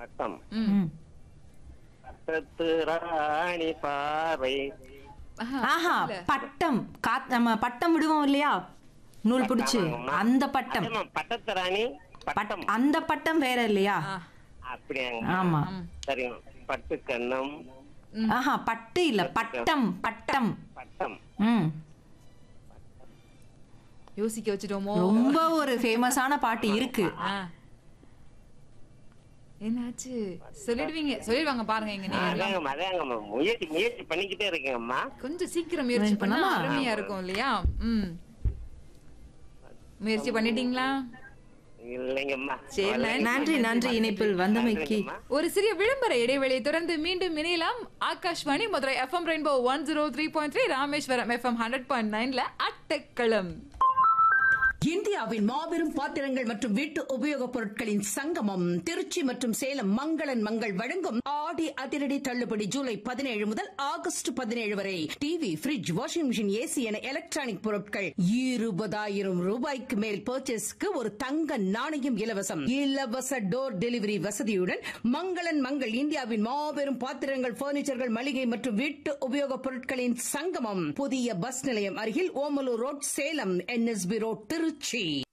பட்டம் ம். பட்டத்து ராணி பார்வை ஆஹா, ஆஹா இல்ல. பட்டம் காத் நம்ம பட்டம் விடுவோம் இல்லையா நூல் பிடிச்சு ஆமாங்கம்மா. அந்த பட்டம் அதேம்மா, பட்டத்து ராணி பட்- பட்டம் அந்த பட்டம் வேற இல்லையா ஆ, அப்படியாங்க ஆமா சரிங்க பட்டு கண்ணம் ஆஹா பட்டு இல்ல பட்டம் பட்டம் பட்டம் ம் யோசிக்க வச்சுட்டோமோ ரொம்ப ஒரு ஃபேமஸான பாட்டு இருக்கு ஆ. என்னாச்சு சொல்லிடுவீங்க சொல்லிடுவாங்க பாருங்க எங்க நேர்ல அதாங்கம்மா அதாங்கம்மா முயற்சி முயற்சி பண்ணிக்கிட்டே இருக்கேங்கம்மா கொஞ்சம் சீக்கிரம் முயற்சி பண்ணா பண்ணலாமா? அருமையா இருக்கும் இல்லையா ம் முயற்சி பண்ணிட்டீங்களா இல்லைங்கம்மா சரி, நன்றி. நன்றி நன்றி இணைப்பில் வந்தமைக்கு நன்றிங்கம்மா. ஒரு சிறிய விளம்பர இடைவெளியை தொடர்ந்து மீண்டும் இணையலாம் Akashvani Madurai FM rainbow one zero three point three Rameswaram FM hundred point நைன்ல அட்டக்களம் இந்தியாவின் மாபெரும் பாத்திரங்கள் மற்றும் வீட்டு உபயோகப் பொருட்களின் சங்கமம் திருச்சி மற்றும் சேலம் மங்களன் மங்கள் வழங்கும் ஆடி அதிரடி தள்ளுபடி ஜூலை பதினேழு முதல் ஆகஸ்ட் பதினேழு வரை TV fridge washing machine AC என எலக்ட்ரானிக் பொருட்கள் இருபதாயிரம் ரூபாய்க்கு மேல் பர்ச்சேஸ்க்கு ஒரு தங்க நாணயம் இலவசம் இலவச டோர் டெலிவரி வசதியுடன் மங்களன் மங்கள் இந்தியாவின் மாபெரும் பாத்திரங்கள் பர்னிச்சர்கள் மளிகை மற்றும் வீட்டு உபயோகப் பொருட்களின் சங்கமம் புதிய பஸ் நிலையம் அருகில் Omalur road Salem N S B road Trichy